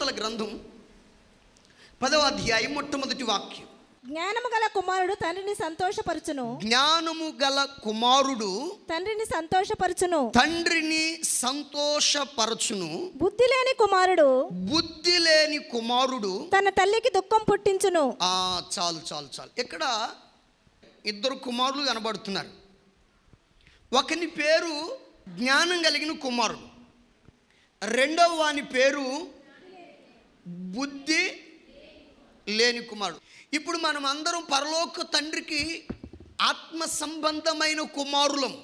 సామెతల గ్రంథం పదవ అధ్యాయం మొట్టమొదటి వాక్యం జ్ఞానము గల కుమారుడు తండ్రిని సంతోషపరచును జ్ఞానము గల కుమారుడు తండ్రిని సంతోషపరచును తండ్రిని సంతోషపరచును బుద్ధి లేని కుమారుడు బుద్ధి లేని కుమారుడు తన తల్లికి దుఃఖం పుట్టించును ఆ చాలు చాలు చాలు ఇక్కడ ఇద్దరు కుమారులు కనబడుతున్నారు ఒకని పేరు జ్ఞానం కలిగిన కుమారుడు రెండవ వాని పేరు బుద్ధి లేని కుమారుడు ఇప్పుడు మనం అందరం పరలోక తండ్రికి ఆత్మ సంబంధమైన కుమారులం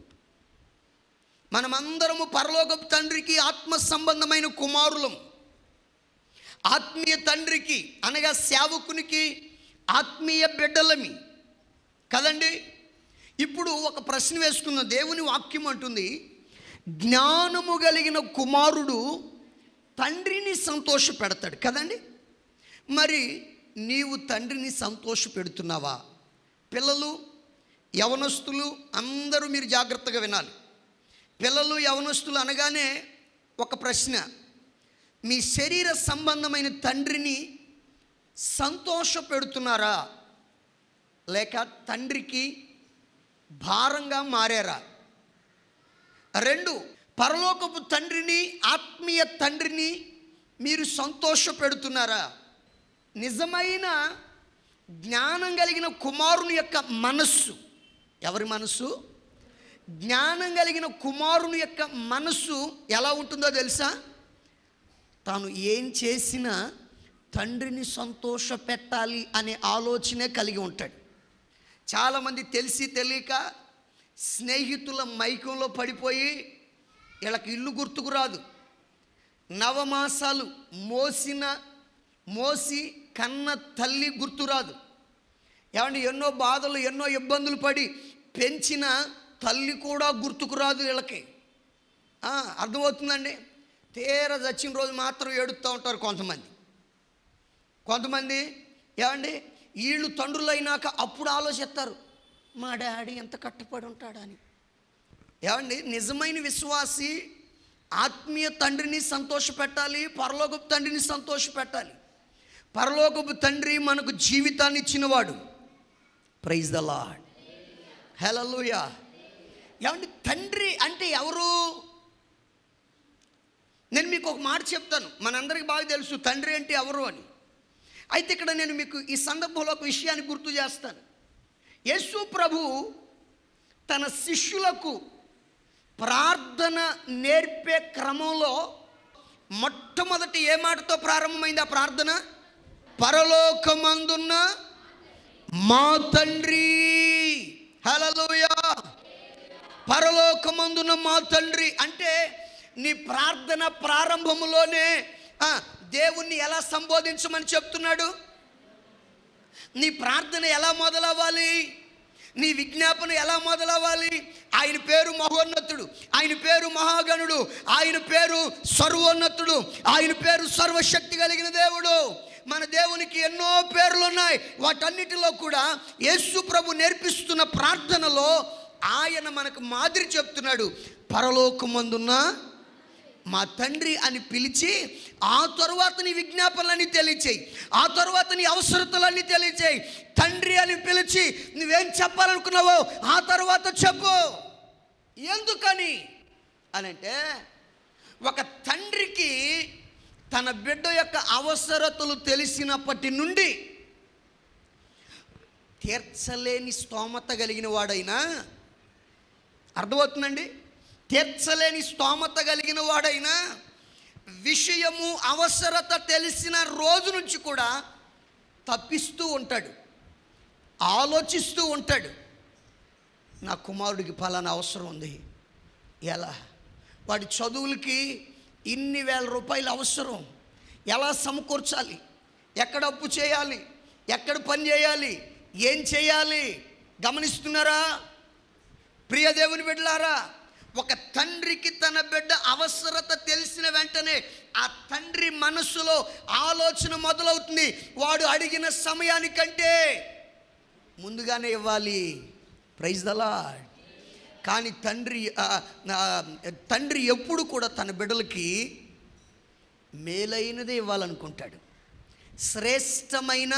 మనమందరము పరలోకపు తండ్రికి ఆత్మ సంబంధమైన కుమారులం ఆత్మీయ తండ్రికి అనగా సేవకునికి ఆత్మీయ బిడ్డలమి కదండి ఇప్పుడు ఒక ప్రశ్న వేసుకుందాం దేవుని వాక్యం అంటుంది జ్ఞానము కలిగిన కుమారుడు తండ్రిని సంతోష పెడతాడు కదండి మరి నీవు తండ్రిని సంతోష పెడుతున్నావా పిల్లలు యవనస్తులు అందరూ మీరు జాగ్రత్తగా వినాలి పిల్లలు యవనస్తులు అనగానే ఒక ప్రశ్న మీ శరీర సంబంధమైన తండ్రిని సంతోష పెడుతున్నారా లేక తండ్రికి భారంగా మారారా రెండు పరలోకపు తండ్రిని ఆత్మీయ తండ్రిని మీరు సంతోష పెడుతున్నారా నిజమైన జ్ఞానం కలిగిన కుమారుని యొక్క మనస్సు ఎవరి మనస్సు జ్ఞానం కలిగిన కుమారుని యొక్క మనస్సు ఎలా ఉంటుందో తెలుసా తాను ఏం చేసినా తండ్రిని సంతోష పెట్టాలి అనే ఆలోచనే కలిగి ఉంటాడు చాలామంది తెలిసి తెలియక స్నేహితుల మైకంలో పడిపోయి వీళ్ళకి ఇల్లు గుర్తుకు రాదు నవమాసాలు మోసిన మోసి కన్న తల్లి గుర్తురాదు ఏమంటే ఎన్నో బాధలు ఎన్నో ఇబ్బందులు పడి పెంచిన తల్లి కూడా గుర్తుకు రాదు వీళ్ళకి ఆ, అర్థమవుతుందండి తీర చచ్చిన రోజు మాత్రం ఏడుస్తూ ఉంటారు కొంతమంది కొంతమంది ఏమండి వీళ్ళు తండ్రులైనాక అప్పుడు ఆలోచిస్తారు మా డాడీ ఎంత కట్టపడి ఉంటాడని ఏమండి నిజమైన విశ్వాసి ఆత్మీయ తండ్రిని సంతోషపెట్టాలి పరలోకపు తండ్రిని సంతోషపెట్టాలి పరలోకపు తండ్రి మనకు జీవితాన్ని ఇచ్చినవాడు ప్రైజ్ ద లాడ్ హలలుయా ఏమండి తండ్రి అంటే ఎవరు నేను మీకు ఒక మాట చెప్తాను మనందరికీ బాగా తెలుసు తండ్రి అంటే ఎవరు అని అయితే ఇక్కడ నేను మీకు ఈ సందర్భంలో ఒక విషయాన్ని గుర్తు చేస్తాను యేసు ప్రభు తన శిష్యులకు ప్రార్థన నేర్పే క్రమంలో మొట్టమొదటి ఏ మాటతో ప్రారంభమైంది ఆ ప్రార్థన పరలోకమందున్న మా తండ్రి హలలుయా పరలోకమందున మా తండ్రి అంటే నీ ప్రార్థన ప్రారంభములోనే ఆ, దేవుణ్ణి ఎలా సంబోధించమని చెప్తున్నాడు నీ ప్రార్థన ఎలా మొదలవ్వాలి నీ విజ్ఞాపన ఎలా మొదలవ్వాలి ఆయన పేరు మహోన్నతుడు ఆయన పేరు మహాగణుడు ఆయన పేరు సర్వోన్నతుడు ఆయన పేరు సర్వశక్తి కలిగిన దేవుడు మన దేవునికి ఎన్నో పేర్లు ఉన్నాయి వాటన్నిటిలో కూడా యేసు ప్రభు నేర్పిస్తున్న ప్రార్థనలో ఆయన మనకు మాదిరి చెప్తున్నాడు పరలోకమందున్న మా తండ్రి అని పిలిచి ఆ తరువాత నీ విజ్ఞాపనలన్నీ తెలియచేయి ఆ తరువాత నీ అవసరతలన్నీ తెలియచేయి తండ్రి అని పిలిచి నువ్వేం చెప్పాలనుకున్నావో ఆ తర్వాత చెప్పు ఎందుకని అని అంటే ఒక తండ్రికి తన బిడ్డ యొక్క అవసరతలు తెలిసినప్పటి నుండి తీర్చలేని స్తోమత కలిగిన వాడైనా అర్థమవుతుందండి తీర్చలేని స్తోమత కలిగిన వాడైనా విషయము అవసరత తెలిసిన రోజు నుంచి కూడా తప్పిస్తూ ఉంటాడు ఆలోచిస్తూ ఉంటాడు నా కుమారుడికి ఫలానా అవసరం ఉంది ఎలా వాడి చదువులకి ఇన్ని వేల రూపాయలు అవసరం ఎలా సమకూర్చాలి ఎక్కడ అప్పు చేయాలి ఎక్కడ పని చేయాలి ఏం చేయాలి గమనిస్తున్నారా ప్రియ దేవుని బిడ్డలారా ఒక తండ్రికి తన బిడ్డ అవసరత తెలిసిన వెంటనే ఆ తండ్రి మనస్సులో ఆలోచన మొదలవుతుంది వాడు అడిగిన సమయానికంటే ముందుగానే ఇవ్వాలి ప్రైజ్ దలా కానీ తండ్రి ఆ, ఆ, తండ్రి ఎప్పుడు కూడా తన బిడ్డలకి మేలైనదే ఇవ్వాలనుకుంటాడు శ్రేష్టమైన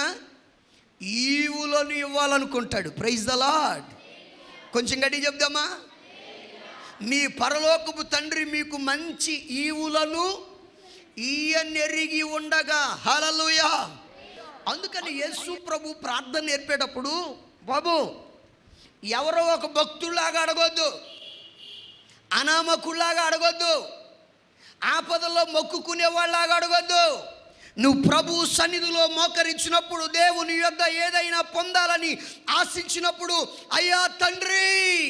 ఈవులను ఇవ్వాలనుకుంటాడు ప్రైజ్ ద లాడ్ కొంచెం గట్టి చెప్దామా మీ పరలోకపు తండ్రి మీకు మంచి ఈవులను ఈయనెరిగి ఉండగా హలలుయా అందుకని యేసు ప్రభు ప్రార్థన నేర్పేటప్పుడు బాబు ఎవరో ఒక భక్తుల్లాగా అడగొద్దు అనామకుల్లాగా అడగొద్దు ఆపదలో మొక్కుకునే వాళ్ళలాగా అడగొద్దు నువ్వు ప్రభు సన్నిధిలో మోకరించినప్పుడు దేవుని యొద్ద ఏదైనా పొందాలని ఆశించినప్పుడు అయ్యా తండ్రి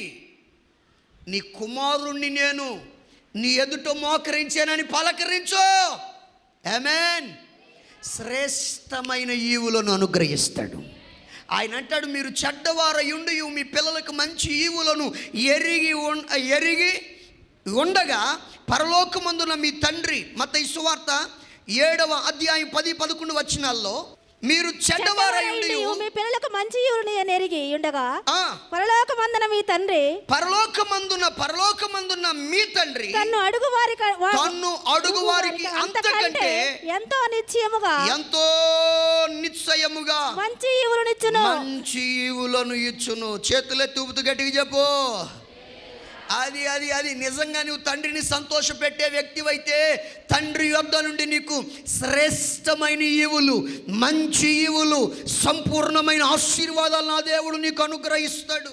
నీ కుమారుణ్ణి నేను నీ ఎదుట మోకరించానని పలకరించు ఆమేన్ శ్రేష్టమైన ఈవులను అనుగ్రహిస్తాడు ఆయన అంటాడు మీరు చెడ్డవారయుండి మీ పిల్లలకు మంచి ఈవులను ఎరిగి ఉన్- ఎరిగి ఉండగా పరలోకమందున మీ తండ్రి మత సువార్త ఏడవ అధ్యాయం పది పదకొండు వచనాల్లో మీరు చెడ్డవారయుండి చెడ్డవారయుండియు మీ పిల్లలకు మంచి ఊరిని ఎరిగి ఉండగా ఆ, పరలోకమందున మీ తండ్రి పరలోకమందున పరలోకమందున మీ తండ్రి తన్ను అడుగు వారి తన్ను అడుగు వారికి అంతకంటే ఎంతో నిశ్చయముగా ఎంతో నిశ్చయముగా మంచి ఈవులనిచ్చును మంచి ఈవులను ఇచ్చును చేతులెత్తి ఊపుతూ గట్టిగా చెప్పు అది అది అది నిజంగా నువ్వు తండ్రిని సంతోష పెట్టే వ్యక్తివైతే తండ్రి యొద్ద నుండి నీకు శ్రేష్టమైన ఈవులు మంచి ఈవులు సంపూర్ణమైన ఆశీర్వాదాలు నా దేవుడు నీకు అనుగ్రహిస్తాడు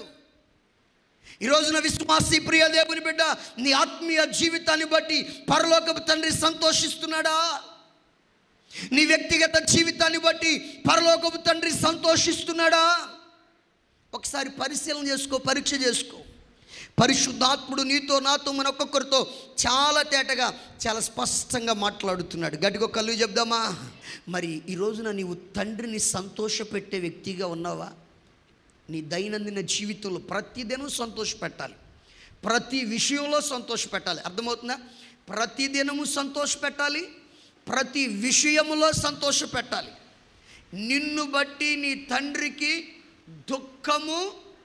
ఈ రోజున విశ్వాసి ప్రియ దేవుని బిడ్డ నీ ఆత్మీయ జీవితాన్ని బట్టి పరలోకపు తండ్రి సంతోషిస్తున్నాడా నీ వ్యక్తిగత జీవితాన్ని బట్టి పరలోకపు తండ్రి సంతోషిస్తున్నాడా ఒకసారి పరిశీలన చేసుకో పరీక్ష చేసుకో పరిశుద్ధాత్ముడు నీతో నాతో మన ఒక్కొక్కరితో చాలా తేటగా చాలా స్పష్టంగా మాట్లాడుతున్నాడు గట్టిగా కళ్ళు చెప్దామా మరి ఈ రోజున నీవు తండ్రిని సంతోషపెట్టే వ్యక్తిగా ఉన్నావా నీ దైనందిన జీవితంలో ప్రతిదినం సంతోషపెట్టాలి ప్రతి విషయంలో సంతోషపెట్టాలి అర్థమవుతుందా ప్రతిదినము సంతోషపెట్టాలి ప్రతి విషయములో సంతోషపెట్టాలి నిన్ను బట్టి నీ తండ్రికి దుఃఖము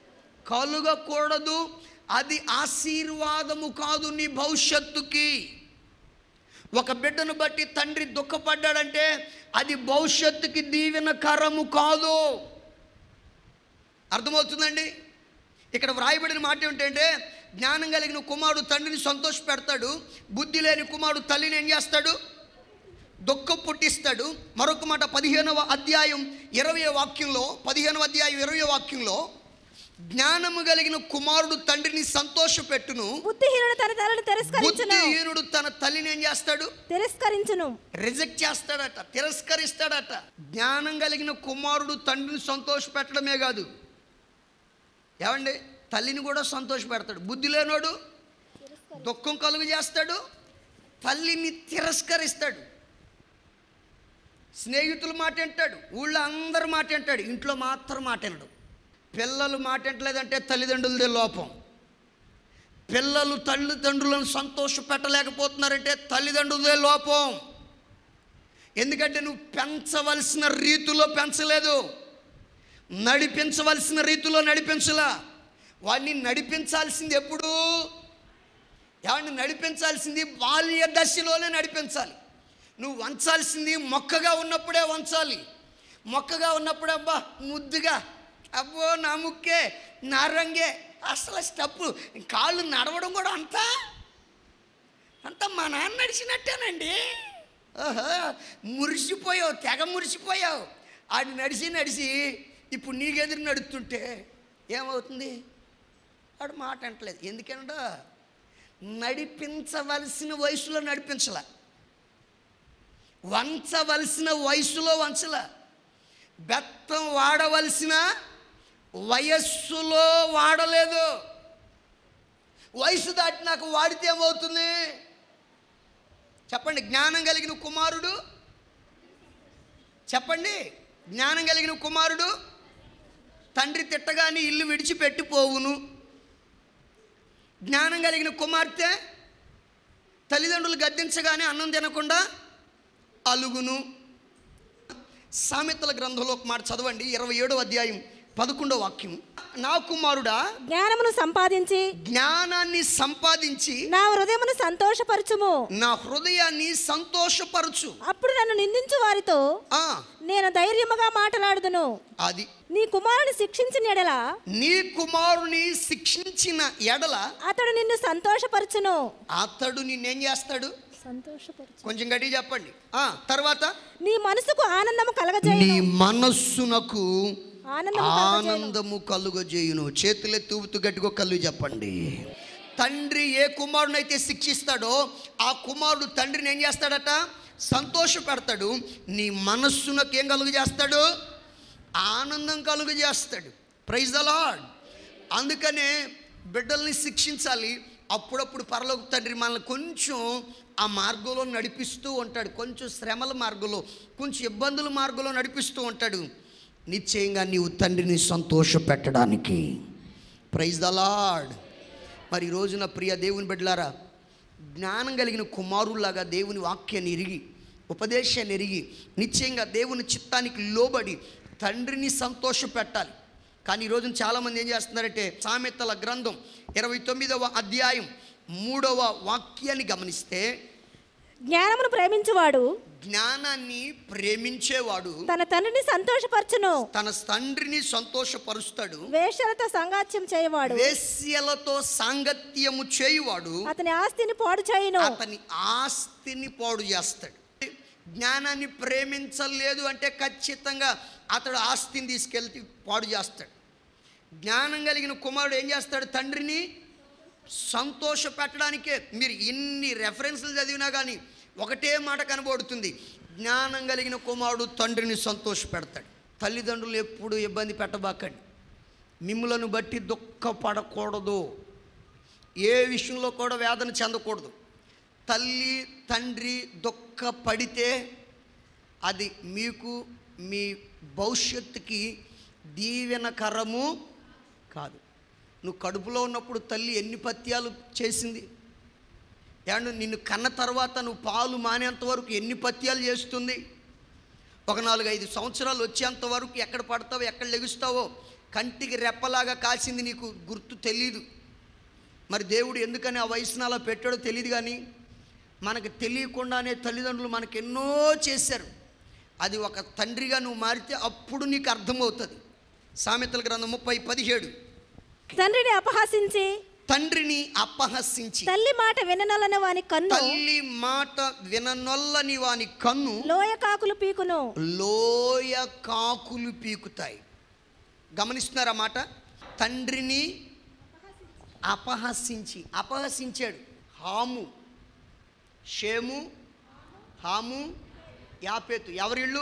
కలుగకూడదు అది ఆశీర్వాదము కాదు నీ భవిష్యత్తుకి ఒక బిడ్డను బట్టి తండ్రి దుఃఖపడ్డాడంటే అది భవిష్యత్తుకి దీవెనకరము కాదు అర్థమవుతుందండి ఇక్కడ వ్రాయబడిన మాట ఏమిటంటే జ్ఞానం కలిగిన కుమారుడు తండ్రిని సంతోష పెడతాడు బుద్ధి లేని కుమారుడు తల్లిని ఏం చేస్తాడు దుఃఖం పుట్టిస్తాడు మరొక మాట పదిహేనవ అధ్యాయం ఇరవై వాక్యంలో పదిహేనవ అధ్యాయం ఇరవై వాక్యంలో జ్ఞానము కలిగిన కుమారుడు తండ్రిని సంతోషపెట్టును బుద్ధిహీనుడు తన తలను తిరస్కరించును బుద్ధిహీనుడు తన తల్లిని ఏం చేస్తాడు తిరస్కరించును రిజెక్ట్ చేస్తాడట తిరస్కరిస్తాడట జ్ఞానం కలిగిన కుమారుడు తండ్రిని సంతోష పెట్టడమే కాదు ఏమండి తల్లిని కూడా సంతోష పెడతాడు బుద్ధి లేనోడు దుఃఖం కలుగు చేస్తాడు తల్లిని తిరస్కరిస్తాడు స్నేహితుల మాట వింటాడు ఊళ్ళో అందరి మాట వింటాడు ఇంట్లో మాత్రం మాట వినడు పిల్లలు మాట వింటలేదంటే తల్లిదండ్రులదే లోపం పిల్లలు తల్లిదండ్రులను సంతోష పెట్టలేకపోతున్నారంటే తల్లిదండ్రులదే లోపం ఎందుకంటే నువ్వు పెంచవలసిన రీతిలో పెంచలేదు నడిపించవలసిన రీతిలో నడిపించలా వాడిని నడిపించాల్సింది ఎప్పుడు ఏమండి నడిపించాల్సింది బాల్య దశలోనే నడిపించాలి నువ్వు వంచాల్సింది మొక్కగా ఉన్నప్పుడే వంచాలి మొక్కగా ఉన్నప్పుడే అబ్బా ముద్దుగా అబ్బో నా ముక్కే నా రంగే అసలు స్టెప్ కాళ్ళు నడవడం కూడా అంతా అంతా మా నాన్న నడిచినట్టేనండి ఓహో మురిసిపోయావు తెగ మురిసిపోయావు ఆడు నడిచి నడిచి ఇప్పుడు నీకెదురు నడుస్తుంటే ఏమవుతుంది ఆడు మాట అంటలేదు ఎందుకంటే నడిపించవలసిన వయసులో నడిపించలా వంచవలసిన వయసులో వంచల బెత్తం వాడవలసిన వయస్సులో వాడలేదు వయసు దాటి నాకు వాడితే ఏమవుతుంది చెప్పండి జ్ఞానం కలిగిన కుమారుడు చెప్పండి జ్ఞానం కలిగిన కుమారుడు తండ్రి తిట్టగానే ఇల్లు విడిచిపెట్టిపోవును జ్ఞానం కలిగిన కుమార్తె తల్లిదండ్రులు గద్దించగానే అన్నం తినకుండా అలుగును సామెతల గ్రంథంలో ఒక మాట చదవండి ఇరవై ఏడో అధ్యాయం పదకొండో వాక్యం నా కుమారుడా జ్ఞానమును సంపాదించి జ్ఞానాన్ని సంపాదించి నా హృదయమును సంతోషపరచుము నా హృదయాన్ని సంతోషపరచు అప్పుడు నన్ను నిందించు వారితో ఆ నేను ధైర్యముగా మాట్లాడుదును అది నీ కుమారుని శిక్షించిన ఎడల నీ కుమారుని శిక్షించిన ఎడల అతడు నిన్ను సంతోషపరచును అతడు నిన్నేం చేస్తాడు సంతోషపరచు కొంచెం గట్టిగా చెప్పండి ఆ తర్వాత నీ మనసుకు ఆనందము నీ కలగజేయును మనస్సునకు ఆనందము కలగజేయును ఆనందము కలుగజేయును చేతులెత్తి ఊపుతూ గట్టిగా కళ్ళు చెప్పండి తండ్రి ఏ కుమారునైతే శిక్షిస్తాడో ఆ కుమారుడు తండ్రిని ఏం చేస్తాడట సంతోష పెడతాడు నీ మనస్సునకు ఏం కలుగు చేస్తాడు ఆనందం కలుగు చేస్తాడు ప్రైజ్ ద లాడ్ అందుకనే బిడ్డల్ని శిక్షించాలి అప్పుడప్పుడు పరలోక తండ్రి మనల్ని కొంచెం ఆ మార్గంలో నడిపిస్తూ ఉంటాడు కొంచెం శ్రమల మార్గంలో కొంచెం ఇబ్బందుల మార్గంలో నడిపిస్తూ ఉంటాడు నిశ్చయంగా నీవు తండ్రిని సంతోష పెట్టడానికి ప్రైజ్ ద లాడ్ మరి ఈ రోజున ప్రియ దేవుని బిడ్డలారా జ్ఞానం కలిగిన కుమారుల్లాగా దేవుని వాక్యాన్ని ఎరిగి ఉపదేశాన్ని ఎరిగి నిశ్చయంగా దేవుని చిత్తానికి లోబడి తండ్రిని సంతోష పెట్టాలి కానీ ఈ రోజున చాలామంది ఏం చేస్తున్నారంటే సామెతల గ్రంథం ఇరవై తొమ్మిదవ అధ్యాయం మూడవ వాక్యాన్ని గమనిస్తే జ్ఞానమును ప్రేమించువాడు జ్ఞానాన్ని ప్రేమించేవాడు తన తండ్రిని సంతోషపరచును తన తండ్రిని సంతోషపరుస్తాడు వేషలతో సంగాత్యం చేయవాడు వేశ్యలతో సాంగత్యము చేయువాడు అతని ఆస్తిని పాడు చేయును అతని ఆస్తిని పాడు చేస్తాడు జ్ఞానాన్ని ప్రేమించలేదు అంటే ఖచ్చితంగా అతడు ఆస్తిని తీసుకెళ్తే పాడు చేస్తాడు జ్ఞానం కలిగిన కుమారుడు ఏం చేస్తాడు తండ్రిని సంతోష పెట్టడానికే మీరు ఎన్ని రెఫరెన్స్లు చదివినా కానీ ఒకటే మాట కనబడుతుంది జ్ఞానం కలిగిన కుమారుడు తండ్రిని సంతోష పెడతాడు తల్లిదండ్రులు ఎప్పుడు ఇబ్బంది పెట్టబాకండి మిమ్ములను బట్టి దుఃఖపడకూడదు ఏ విషయంలో కూడా వేదన చెందకూడదు తల్లి తండ్రి దుఃఖపడితే అది మీకు మీ భవిష్యత్తుకి దీవెనకరము కాదు నువ్వు కడుపులో ఉన్నప్పుడు తల్లి ఎన్ని పత్యాలు చేసింది ఏమంటే నిన్ను కన్న తర్వాత నువ్వు పాలు మానేంత వరకు ఎన్ని పత్యాలు చేస్తుంది ఒక నాలుగు ఐదు సంవత్సరాలు వచ్చేంత వరకు ఎక్కడ పడతావో ఎక్కడ లెగుస్తావో కంటికి రెప్పలాగా కాసింది నీకు గుర్తు తెలీదు మరి దేవుడు ఎందుకని ఆ వయసును అలా పెట్టాడో తెలియదు కానీ మనకు తెలియకుండానే తల్లిదండ్రులు మనకు ఎన్నో చేశారు అది ఒక తండ్రిగా నువ్వు మారితే అప్పుడు నీకు అర్థమవుతుంది సామెతల గ్రంథం ముప్పై పదిహేడు తండ్రిని అపహాసించి తండ్రిని అపహసించి తల్లి మాట విననలని వాని కన్ను తల్లి మాట విననొల్లని వాని కన్ను లోయ కాకులు పీకును లోయ కాకులు పీకుతాయి గమనిస్తున్నారా మాట తండ్రిని అపహసించి అపహసించాడు హాము షేము హాము యాపేతు ఎవరిళ్ళు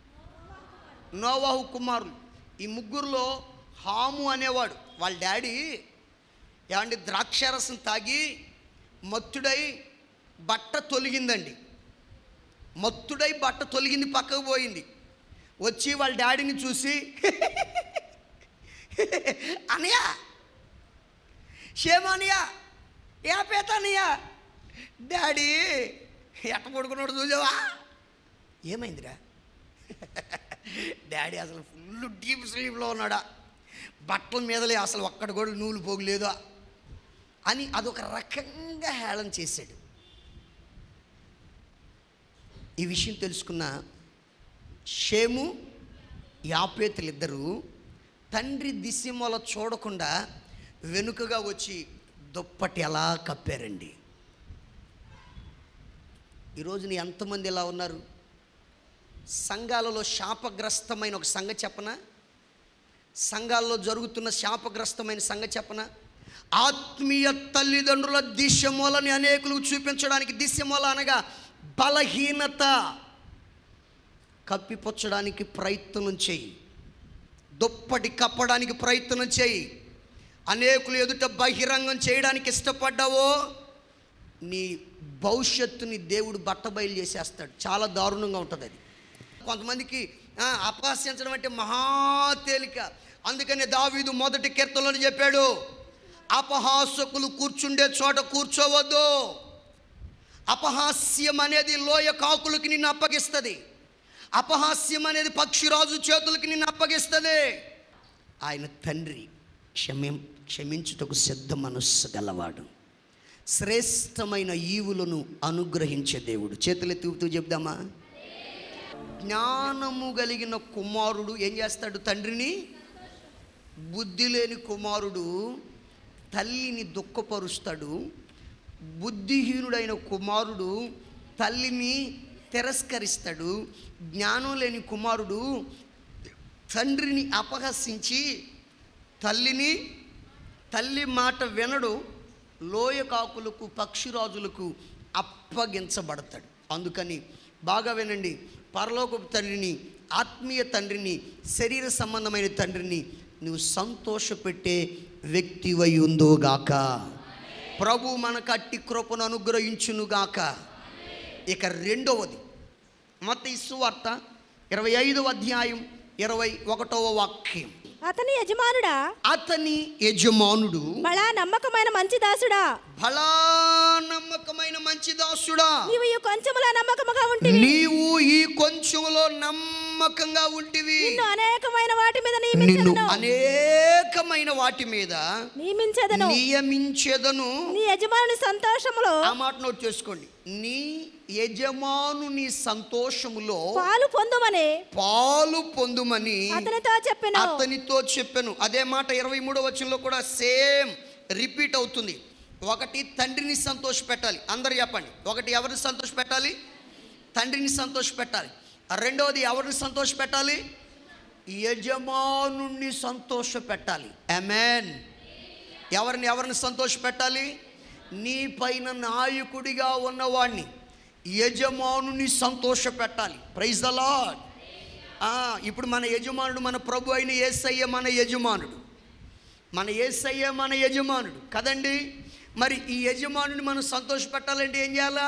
నోవాహు కుమారులు ఈ ముగ్గురులో హాము అనేవాడు వాళ్ళ డాడీ ఏమంటే ద్రాక్షారసం తాగి మత్తుడై బట్ట తొలగిందండి మత్తుడై బట్ట తొలగింది పక్కకు పోయింది వచ్చి వాళ్ళ డాడీని చూసి అనయా షేమానియా ఏ పేతానియా డాడీ ఎట్ట పడుకున్నాడు చూసావా ఏమైందిరా డాడీ అసలు ఫుల్ డీప్ స్లీప్లో ఉన్నాడా బట్టల మీదలే అసలు ఒక్కడు కూడా నూలు పోగలేదా అని అదొక రకంగా హేళన చేశాడు ఈ విషయం తెలుసుకున్న షేము యాపేతులు ఇద్దరు తండ్రి దిశమొల చూడకుండా వెనుకగా వచ్చి దుప్పటి ఎలా కప్పారండి ఈరోజున ఎంతమంది ఇలా ఉన్నారు సంఘాలలో శాపగ్రస్తమైన ఒక సంఘ చెప్పన సంఘాల్లో జరుగుతున్న శాపగ్రస్తమైన సంఘ చెప్పన ఆత్మీయ తల్లిదండ్రుల దిశమూలని అనేకులకు చూపించడానికి దిశమూల అనగా బలహీనత కప్పిపుచ్చడానికి ప్రయత్నం చేయి దుప్పటి కప్పడానికి ప్రయత్నం చేయి అనేకులు ఎదుట బహిరంగం చేయడానికి ఇష్టపడ్డావో నీ భవిష్యత్తుని దేవుడు బట్టబయలు చేసేస్తాడు చాలా దారుణంగా ఉంటుంది అది కొంతమందికి ఆ, అపహాస్యించడం అంటే మహా తేలిక అందుకనే దావీదు మొదటి కీర్తనలో చెప్పాడు అపహాసకులు కూర్చుండే చోట కూర్చోవద్దు అపహాస్యం అనేది లోయ కాకులకి నిన్ను అప్పగిస్తుంది అపహాస్యం అనేది పక్షిరాజు చేతులకి నిన్ను అప్పగిస్తుంది ఆయన తండ్రి క్షమి క్షమించుటకు సిద్ధ మనస్సు గలవాడు శ్రేష్టమైన ఈవులను అనుగ్రహించే దేవుడు చేతులెత్తి ఊపుతూ చెప్దామా జ్ఞానము కలిగిన కుమారుడు ఏం చేస్తాడు తండ్రిని బుద్ధి లేని కుమారుడు తల్లిని దుఃఖపరుస్తాడు బుద్ధిహీనుడైన కుమారుడు తల్లిని తిరస్కరిస్తాడు జ్ఞానం లేని కుమారుడు తండ్రిని అపహసించి తల్లిని తల్లి మాట వినడు లోయ కాకులకు పక్షిరాజులకు అప్పగించబడతాడు అందుకని బాగా వినండి పరలోకపు తండ్రిని ఆత్మీయ తండ్రిని శరీర సంబంధమైన తండ్రిని నువ్వు సంతోషపెట్టే వ్యక్తివై ఉందోగాక ప్రభు మనకు అట్టి కృపను అనుగ్రహించునుగాక ఇక రెండవది మత సువార్త ఇరవై ఐదవ అధ్యాయం ఇరవై ఒకటవ వాక్యం అతని యజమానుడా అతని యజమానుడు బళా నమ్మకమైన మంచి దాసుడా బలా నమ్మకమైన మంచి దాసుడా నీవు ఈ కొంచెముల నమ్మకముగా ఉంటివి నీవు ఈ కొంచెంలో నమ్మకంగా ఉంటివి నిన్ను అనేకమైన వాటి మీద నిన్ను నియమించదను అనేకమైన వాటి మీద నియమించదను నియమించేదను నీ యజమానుని సంతోషములో ఆ మాట నోట్ చేసుకోండి నీ యజమానుని సంతోషములో పాలు పొందుమని పాలు పొందుమని అతనితో చెప్పెను అతనితో చెప్పాను అదే మాట ఇరవై మూడో వచనంలో కూడా సేమ్ రిపీట్ అవుతుంది ఒకటి తండ్రిని సంతోష పెట్టాలి అందరు చెప్పండి ఒకటి ఎవరిని సంతోష పెట్టాలి తండ్రిని సంతోష పెట్టాలి రెండవది ఎవరిని సంతోష పెట్టాలి యజమానుణ్ణి సంతోష పెట్టాలి అమెన్ ఎవరిని ఎవరిని సంతోష పెట్టాలి నీ పైన నాయకుడిగా ఉన్నవాడిని యజమానుని సంతోష పెట్టాలి ప్రైజ్ ద లాడ్ ఇప్పుడు మన యజమానుడు మన ప్రభు అయిన ఏసయ్య మన యజమానుడు మన ఏసయ్య మన యజమానుడు కదండి మరి ఈ యజమానుని మనం సంతోష పెట్టాలంటే ఏం చేయాలా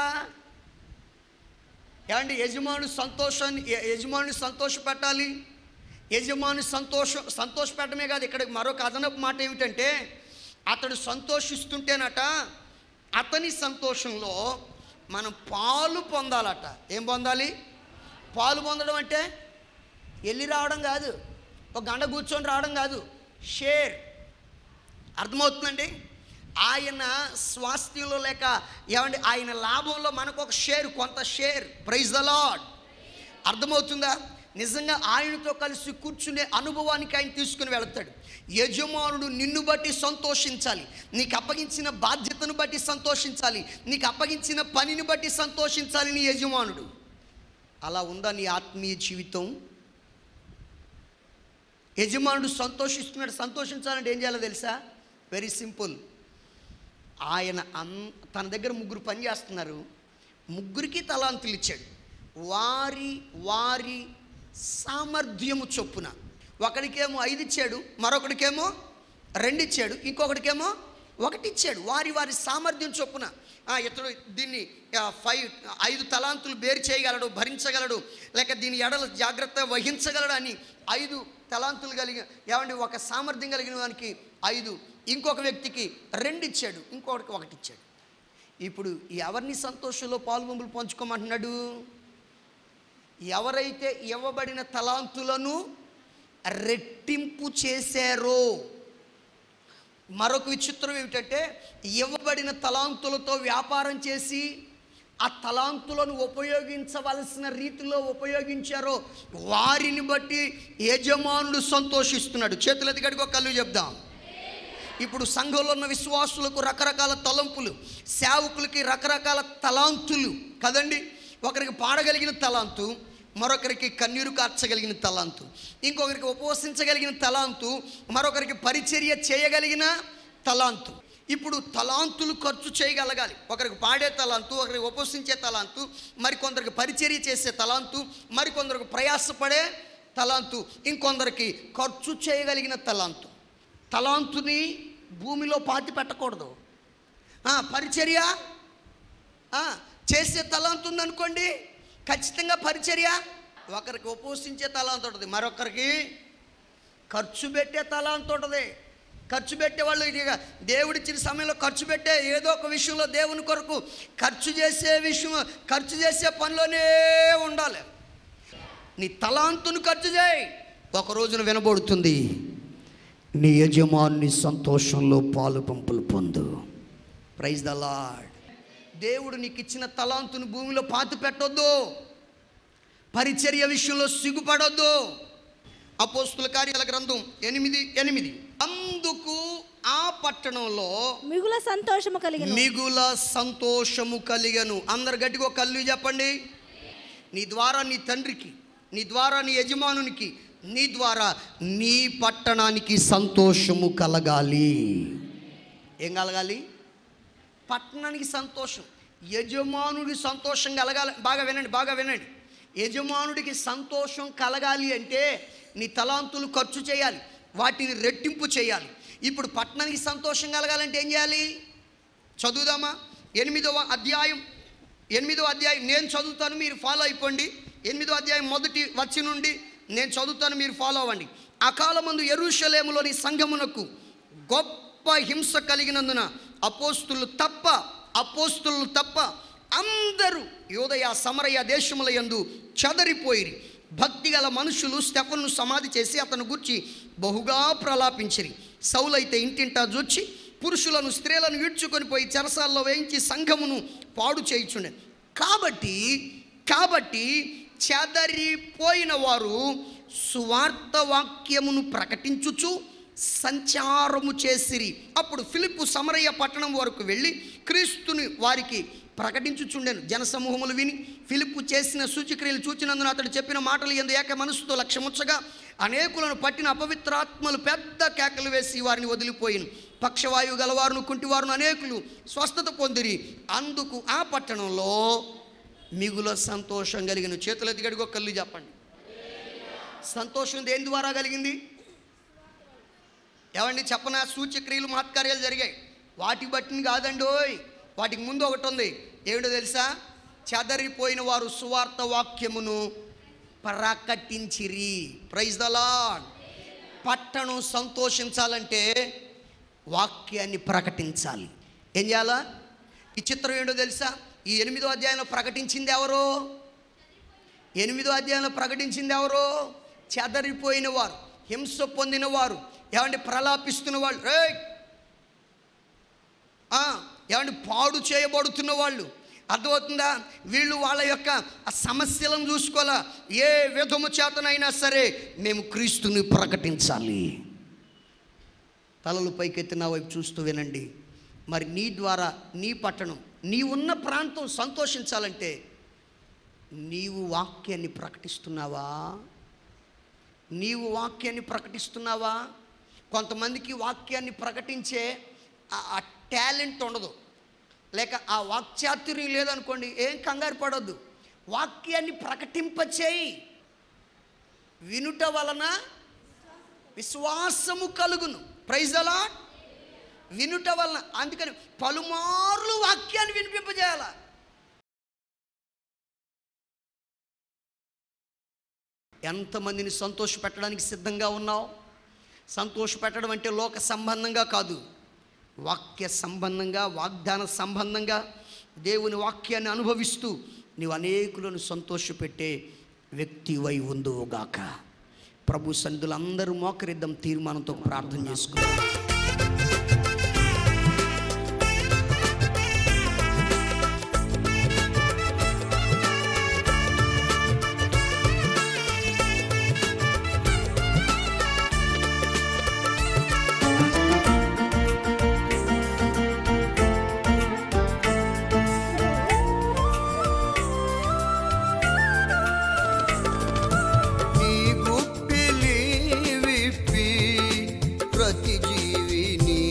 ఏమండి యజమాను సంతోషాన్ని య- యజమానుని సంతోష పెట్టాలి యజమాని సంతోషం సంతోష పెట్టడమే కాదు ఇక్కడ మరొక అదనపు మాట ఏమిటంటే అతడు సంతోషిస్తుంటేనట అతని సంతోషంలో మనం పాలు పొందాలట ఏం పొందాలి పాలు పొందడం అంటే వెళ్ళి రావడం కాదు ఒక గంట కూర్చొని రావడం కాదు షేర్ అర్థమవుతుందండి ఆయన స్వాస్థ్యంలో లేక ఏమండి ఆయన లాభంలో మనకు ఒక షేర్ కొంత షేర్ ప్రైజ్ ద లాడ్ అర్థమవుతుందా నిజంగా ఆయనతో కలిసి కూర్చునే అనుభవానికి ఆయన తీసుకుని వెళతాడు యజమానుడు నిన్ను బట్టి సంతోషించాలి నీకు అప్పగించిన బాధ్యతను బట్టి సంతోషించాలి నీకు అప్పగించిన పనిని బట్టి సంతోషించాలి నీ యజమానుడు అలా ఉందా నీ ఆత్మీయ జీవితం యజమానుడు సంతోషిస్తున్నాడు సంతోషించాలంటే ఏం చేయాలో తెలుసా వెరీ సింపుల్ ఆయన అన్ తన దగ్గర ముగ్గురు పని చేస్తున్నారు ముగ్గురికి తలాంతులు ఇచ్చాడు వారి వారి సామర్థ్యము చొప్పున ఒకడికేమో ఐదు ఇచ్చాడు మరొకడికేమో రెండు ఇచ్చాడు ఇంకొకడికేమో ఒకటి ఇచ్చాడు వారి వారి సామర్థ్యం చొప్పున ఆ, ఇతడు దీన్ని ఆ, ఫైవ్ ఐదు తలాంతులు బేరు చేయగలడు భరించగలడు లేక దీని ఎడల జాగ్రత్త వహించగలడు అని ఐదు తలాంతులు కలిగిన ఏమండి ఒక సామర్థ్యం కలిగిన వానికి ఐదు ఇంకొక వ్యక్తికి రెండు ఇచ్చాడు ఇంకొకటికి ఒకటి ఇచ్చాడు ఇప్పుడు ఎవరిని సంతోషంలో పాల్గొంపులు పంచుకోమంటున్నాడు ఎవరైతే ఇవ్వబడిన తలాంతులను రెట్టింపు చేశారో మరొక విచిత్రం ఏమిటంటే ఇవ్వబడిన తలాంతులతో వ్యాపారం చేసి ఆ తలాంతులను ఉపయోగించవలసిన రీతిలో ఉపయోగించారో వారిని బట్టి యజమానుడు సంతోషిస్తున్నాడు చేతులు ఎదిగడికి ఒక కళ్ళు చెప్దాం ఇప్పుడు సంఘంలో ఉన్న విశ్వాసులకు రకరకాల తలంపులు సేవకులకి రకరకాల తలాంతులు కదండి ఒకరికి పాడగలిగిన తలాంతు మరొకరికి కన్నీరు కార్చగలిగిన తలాంతు ఇంకొకరికి ఉపవసించగలిగిన తలాంతు మరొకరికి పరిచర్య చేయగలిగిన తలాంతు ఇప్పుడు తలాంతులు ఖర్చు చేయగలగాలి ఒకరికి పాడే తలాంతు ఒకరికి ఉపవసించే తలాంతు మరికొందరికి పరిచర్య చేసే తలాంతు మరికొందరికి ప్రయాసపడే తలాంతు ఇంకొందరికి ఖర్చు చేయగలిగిన తలాంతు తలాంతుని భూమిలో పాతి పెట్టకూడదు ఆ, పరిచర్య ఆ, చేసే తలాంతు ఉందనుకోండి ఖచ్చితంగా పరిచర్య ఒకరికి ఉపవసించే తలాంతు ఉంటుంది మరొకరికి ఖర్చు పెట్టే తలాంతు ఉంటుంది ఖర్చు పెట్టే వాళ్ళు ఇక దేవుడిచ్చిన సమయంలో ఖర్చు పెట్టే ఏదో ఒక విషయంలో దేవుని కొరకు ఖర్చు చేసే విషయం ఖర్చు చేసే పనిలోనే ఉండాలి నీ తలాంతును ఖర్చు చేయి ఒక రోజున వినబడుతుంది నీ యజమాని సంతోషంలో పాలు పంపులు పొందు ప్రైజ్ ద లాడ్ దేవుడు నీకు ఇచ్చిన తలాంతుని భూమిలో పాతి పెట్టొద్దు పరిచర్య విషయంలో సిగ్గుపడొద్దు అపోస్తుల కార్యాల గ్రంథం ఎనిమిది ఎనిమిది అందుకు ఆ పట్టణంలో మిగుల సంతోషము కలిగిన మిగుల సంతోషము కలిగను అందరు గట్టిగా ఒక కళ్ళు చెప్పండి నీ ద్వారా నీ తండ్రికి నీ ద్వారా నీ యజమానునికి నీ ద్వారా నీ పట్టణానికి సంతోషము కలగాలి ఏం కలగాలి పట్టణానికి సంతోషం యజమానుడి సంతోషం కలగాలి బాగా వినండి బాగా వినండి యజమానుడికి సంతోషం కలగాలి అంటే నీ తలాంతులు ఖర్చు చేయాలి వాటిని రెట్టింపు చేయాలి ఇప్పుడు పట్టణానికి సంతోషం కలగాలంటే ఏం చేయాలి చదువుదామా ఎనిమిదవ అధ్యాయం ఎనిమిదవ అధ్యాయం నేను చదువుతాను మీరు ఫాలో అయిపోండి ఎనిమిదో అధ్యాయం మొదటి వచ్చి నుండి నేను చదువుతాను మీరు ఫాలో అవ్వండి అకాలమందు ఎరుషలేములోని సంఘమునకు గొప్ప హింస కలిగినందున అపోస్తులు తప్ప అపోస్తులు తప్ప అందరూ యోదయ సమరయ దేశముల యందు చదరిపోయిరి భక్తి గల మనుషులు స్టెఫన్ను సమాధి చేసి అతను గుర్చి బహుగా ప్రలాపించిరి సౌలైతే ఇంటింటా జొచ్చి పురుషులను స్త్రీలను ఈడ్చుకొని పోయి చెరసాల్లో వేయించి సంఘమును పాడు చేయుచుండే కాబట్టి కాబట్టి చెదరిపోయిన వారు సువార్త వాక్యమును ప్రకటించుచు సంచారము చేసిరి అప్పుడు ఫిలిప్పు సమరయ్య పట్టణం వరకు వెళ్ళి క్రీస్తుని వారికి ప్రకటించుచుండెను జనసమూహములు విని ఫిలిప్పు చేసిన సూచక్రియలు చూచినందున అతడు చెప్పిన మాటలు ఎందు ఏక మనసుతో లక్ష్యముచ్చగా అనేకులను పట్టిన అపవిత్రాత్మలు పెద్ద కేకలు వేసి వారిని వదిలిపోయిను పక్షవాయువు గలవారును కుంటివారును అనేకులు స్వస్థత పొందిరి అందుకు ఆ పట్టణంలో మిగుల సంతోషం కలిగిన చేతులు ఎదిగడిగో కళ్ళు చెప్పండి సంతోషం దేని ద్వారా కలిగింది ఏమండి చెప్పన సూచక్రియలు మహత్కార్యాలు జరిగాయి వాటి బట్టిని కాదండి ఓయ్ వాటికి ముందు ఒకటి ఉంది ఏమిటో తెలుసా చెదరిపోయిన వారు సువార్త వాక్యమును ప్రకటించిరి ప్రైజ్ ద లార్డ్ పట్టణం సంతోషించాలంటే వాక్యాన్ని ప్రకటించాలి ఏం చేయాలా ఈ చిత్రం ఏంటో తెలుసా ఈ ఎనిమిదో అధ్యాయంలో ప్రకటించింది ఎవరు ఎనిమిదో అధ్యాయంలో ప్రకటించింది ఎవరు చెదరిపోయిన వారు హింస పొందిన వారు ఏమంటే ప్రలాపిస్తున్న వాళ్ళు రే ఏమంటే పాడు చేయబడుతున్న వాళ్ళు అర్థమవుతుందా వీళ్ళు వాళ్ళ యొక్క ఆ సమస్యలను చూసుకోవాలా ఏ విధము చేతనైనా సరే మేము క్రీస్తుని ప్రకటించాలి తలలు పైకెత్తి నా వైపు చూస్తూ వినండి మరి నీ ద్వారా నీ పట్టణం నీ ఉన్న ప్రాంతం సంతోషించాలంటే నీవు వాక్యాన్ని ప్రకటిస్తున్నావా నీవు వాక్యాన్ని ప్రకటిస్తున్నావా కొంతమందికి వాక్యాన్ని ప్రకటించే ఆ- ఆ టాలెంట్ ఉండదు లేక ఆ వాక్చాతుర్యం లేదనుకోండి ఏం కంగారు పడొద్దు వాక్యాన్ని ప్రకటింపచేయి వినుట వలన విశ్వాసము కలుగును ప్రైజ్ అలా వినుట వలన అందుకని పలుమార్లు వాక్యాన్ని వినిపింపజేయాల ఎంతమందిని సంతోష పెట్టడానికి సిద్ధంగా ఉన్నావు సంతోష పెట్టడం అంటే లోక సంబంధంగా కాదు వాక్య సంబంధంగా వాగ్దాన సంబంధంగా దేవుని వాక్యాన్ని అనుభవిస్తూ నీవు అనేకులను సంతోషపెట్టే వ్యక్తివై ఉందువుగాక ప్రభు సన్నిధులు అందరూ మోకరిద్దాం తీర్మానంతో ప్రార్థన చేసుకుందాం నీ గుప్పిలి విప్పి ప్రతి జీవిని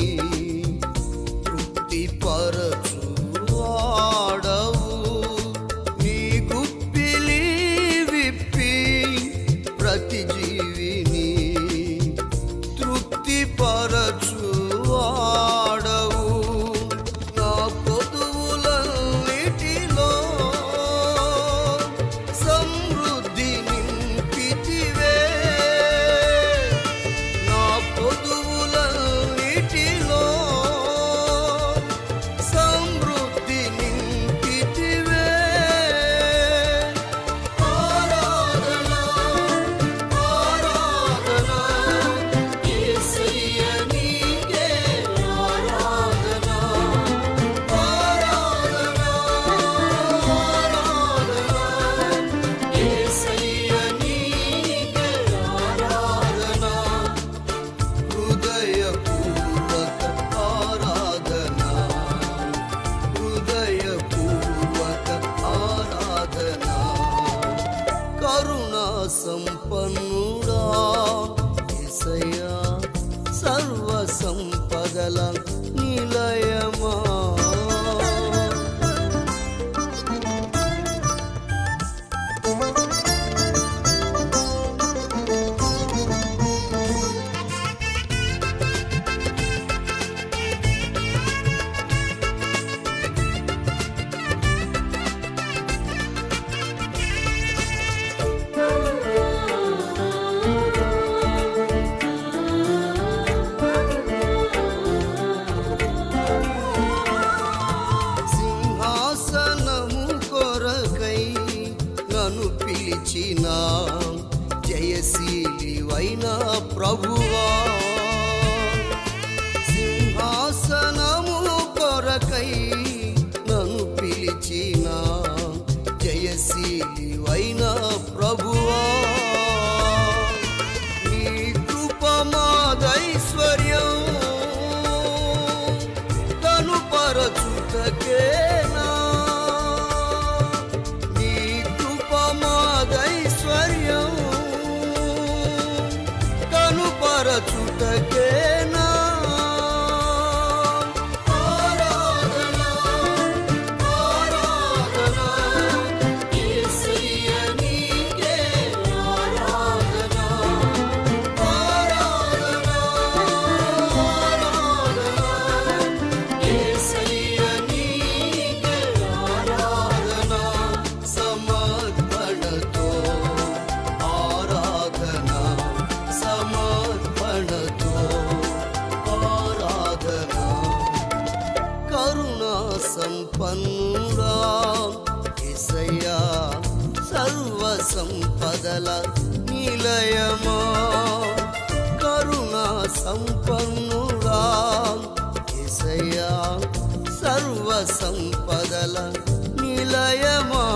సంపన్నుడా యేసయ్యా సర్వ సంపదల నిలయమా సింహాసనము కొరకై నన్ను పిలిచిన జయశీలివైన ప్రభువా సింహాసనము కొరకై నన్ను పిలిచిన జయశీలివైన ప్రభువా నీ కృపమాదైశ్వర్యం కనుపరచుటకేనా నీ కృపమాదైశ్వర్యం కనుపరచుటకేనా ఆరాధన ఆరాధన యేసయ్య నీకే ఆరాధన ఆరాధన యేసయ్య నీకే ఆరాధన సమర్పణతో ఆరాధన సమర్పణతో ఆరాధన కరుణా సంపన్నుడా యేసయ్యా సర్వ సంపదల నిలయమా కరుణా సంపన్నుడా యేసయ్యా సర్వ సంపదల నిలయమా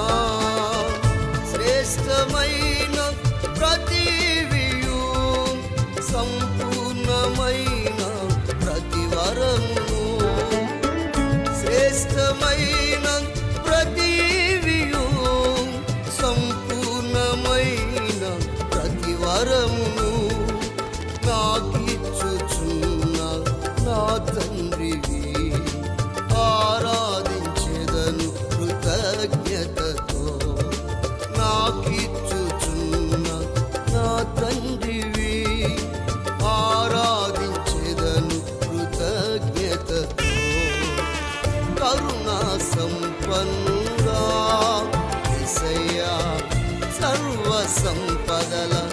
శ్రేష్టమైన ప్రతివియు సంపూర్ణమైన ప్రతివరమును శ్రేష్టమైన ప్రతివియు సంపూర్ణమైన ప్రతివరమును నాకిచ్చుచున్న నా తండ్రివి ఆరాధించెదను కృతజ్ఞతతో నాకిచ్చుచున్న నా తండ్రివి ఆరాధించెదను కృతజ్ఞతతో కరుణా సంపన్నుడా యేసయ్యా సర్వ సంపదల